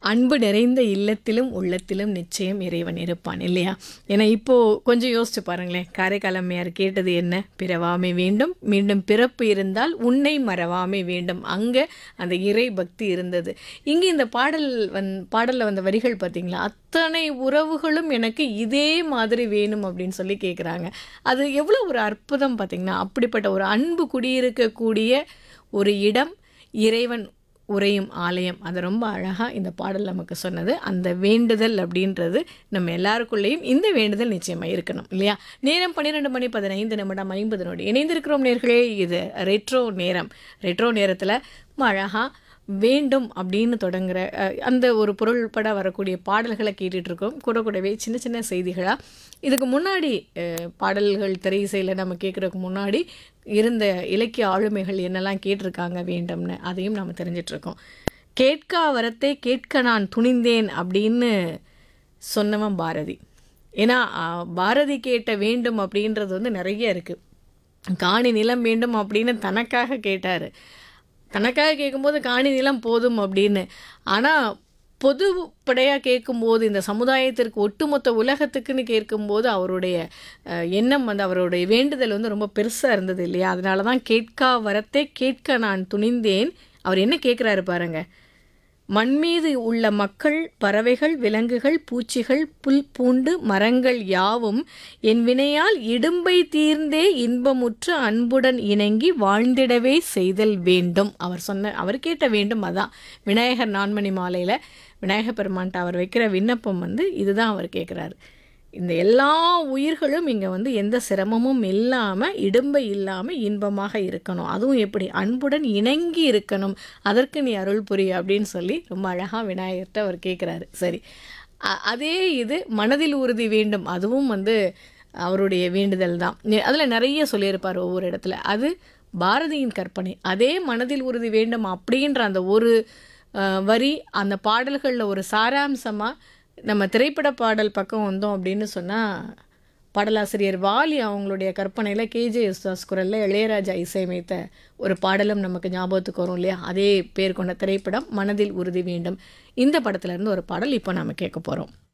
அன்பு நிறைந்த இல்லத்திலும் உள்ளத்திலும் நிச்சயம் இறைவன் இருப்பான் இல்லையா ஏன்னா இப்போது கொஞ்சம் யோசிச்சு பாருங்களேன் காரைக்கால் அம்மையார் கேட்டது என்ன பிறவாமை வேண்டும் மீண்டும் பிறப்பு இருந்தால் உன்னை மறவாமை வேண்டும் அங்கே அந்த இறை பக்தி இருந்தது இங்கே இந்த பாடல் வந் பாடலில் வந்த வரிகள் பார்த்தீங்களா அத்தனை உறவுகளும் எனக்கு இதே மாதிரி வேணும் அப்படின்னு சொல்லி கேட்குறாங்க அது எவ்வளோ ஒரு அற்புதம் பார்த்தீங்கன்னா அப்படிப்பட்ட ஒரு அன்பு குடியிருக்கக்கூடிய ஒரு இடம் இறைவன் உறையும் ஆலயம் அது ரொம்ப அழகாக இந்த பாடல் நமக்கு சொன்னது அந்த வேண்டுதல் அப்படின்றது நம்ம எல்லாருக்குள்ளேயும் இந்த வேண்டுதல் நிச்சயமாக இருக்கணும் இல்லையா நேரம் பன்னிரெண்டு மணி பதினைந்து நிமிடம் ஐம்பது நொடி இணைந்திருக்கிறோம் நேர்களே இது ரெட்ரோ நேரம் ரெட்ரோ நேரத்தில் அழகாக வேண்டும் அப்படின்னு தொடங்குற அஹ், அந்த ஒரு பொருள்பட வரக்கூடிய பாடல்களை கேட்டுட்டு இருக்கோம் கூட கூடவே சின்ன சின்ன செய்திகளாக இதுக்கு முன்னாடி அஹ், பாடல்கள் திரை இசையில் நம்ம கேட்குறதுக்கு முன்னாடி இருந்த இலக்கிய ஆளுமைகள் என்னெல்லாம் கேட்டிருக்காங்க வேண்டும்னு அதையும் நம்ம தெரிஞ்சிட்ருக்கோம் கேட்கா வரத்தை கேட்க நான் துணிந்தேன் அப்படின்னு சொன்னவன் பாரதி ஏன்னா அஹ், பாரதி கேட்ட வேண்டும் அப்படின்றது வந்து நிறைய இருக்குது காணி நிலம் வேண்டும் அப்படின்னு தனக்காக கேட்டார் தனக்காக கேட்கும்போது காணி நிலம் போதும் அப்படின்னு ஆனால் பொதுப்படையாக கேட்கும்போது இந்த சமுதாயத்திற்கு ஒட்டுமொத்த உலகத்துக்குன்னு கேட்கும்போது அவருடைய அஹ், எண்ணம் வந்து அவருடைய வேண்டுதல் வந்து ரொம்ப பெருசாக இருந்தது இல்லையா அதனால தான் கேட்கா வரத்தை கேட்க நான் துணிந்தேன் அவர் என்ன கேட்குறாரு பாருங்க மண் மீது உள்ள மக்கள் பறவைகள் விலங்குகள் பூச்சிகள் புல் பூண்டு மரங்கள் யாவும் என் வினையால் இடும்பை தீர்ந்தே இன்பமுற்று அன்புடன் இணங்கி வாழ்ந்திடவே செய்தல் வேண்டும் அவர் சொன்ன அவர் கேட்ட வேண்டும் அதான் விநாயகர் நான்மணி மாலையில் விநாயகர் பெருமான்ட்ட அவர் வைக்கிற விண்ணப்பம் வந்து இதுதான் அவர் கேட்குறாரு இந்த எல்லா உயிர்களும் இங்கே வந்து எந்த சிரமமும் இல்லாமல் இடும்பை இல்லாமல் இன்பமாக இருக்கணும் அதுவும் எப்படி அன்புடன் இணங்கி இருக்கணும் அதற்கு நீ அருள் புரி அப்படின்னு சொல்லி ரொம்ப அழகாக விநாயகர்கிட்ட அவர் கேட்குறாரு சரி அ- அதே இது மனதில் உறுதி வேண்டும் அதுவும் வந்து அவருடைய வேண்டுதல் தான் அதில் நிறைய சொல்லியிருப்பார் ஒவ்வொரு இடத்துல அது பாரதியின் கற்பனை அதே மனதில் உறுதி வேண்டும் அப்படின்ற அந்த ஒரு அஹ், வரி அந்த பாடல்களில் ஒரு சாராம்சமாக நம்ம திரைப்பட பாடல் பக்கம் வந்தோம் அப்படின்னு சொன்னால் பாடலாசிரியர் வாலி அவங்களுடைய கற்பனையில் கேஜே யேசுதாஸ் குரலில் இளையராஜா இசையமைத்த ஒரு பாடலும் நமக்கு ஞாபகத்துக்கு வரும் இல்லையா அதே பேர் கொண்ட திரைப்படம் மனதில் உறுதி வேண்டும் இந்த படத்துல இருந்து ஒரு பாடல் இப்போ நாம கேட்க போகிறோம்